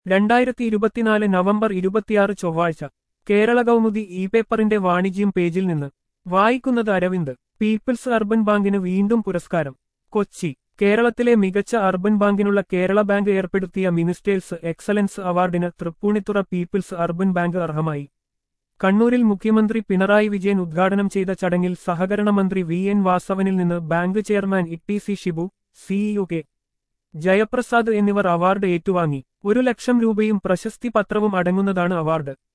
രണ്ടായിരത്തി ഇരുപത്തിനാല് നവംബർ ഇരുപത്തിയാറ് ചൊവ്വാഴ്ച കേരള കൗമുദി ഇ പേപ്പറിന്റെ വാണിജ്യം പേജിൽ നിന്ന് വായിക്കുന്നത് അരവിന്ദ് പീപ്പിൾസ് അർബൻ ബാങ്കിന് വീണ്ടും പുരസ്കാരം കൊച്ചി കേരളത്തിലെ മികച്ച അർബൻ ബാങ്കിനുള്ള കേരള ബാങ്ക് ഏർപ്പെടുത്തിയ മിനിസ്റ്റേഴ്സ് എക്സലൻസ് അവാർഡിന് തൃപ്പൂണിത്തുറ പീപ്പിൾസ് അർബൻ ബാങ്ക് അർഹമായി കണ്ണൂരിൽ മുഖ്യമന്ത്രി പിണറായി വിജയൻ ഉദ്ഘാടനം ചെയ്ത ചടങ്ങിൽ സഹകരണ മന്ത്രി വി എൻ വാസവനിൽ നിന്ന് bank chairman E C Shibu CEO K Jayaprasad എന്നിവർ അവാർഡ് ഏറ്റുവാങ്ങി ഒരു ലക്ഷം രൂപയും പ്രശസ്തി പത്രവും അടങ്ങുന്നതാണ് അവാർഡ്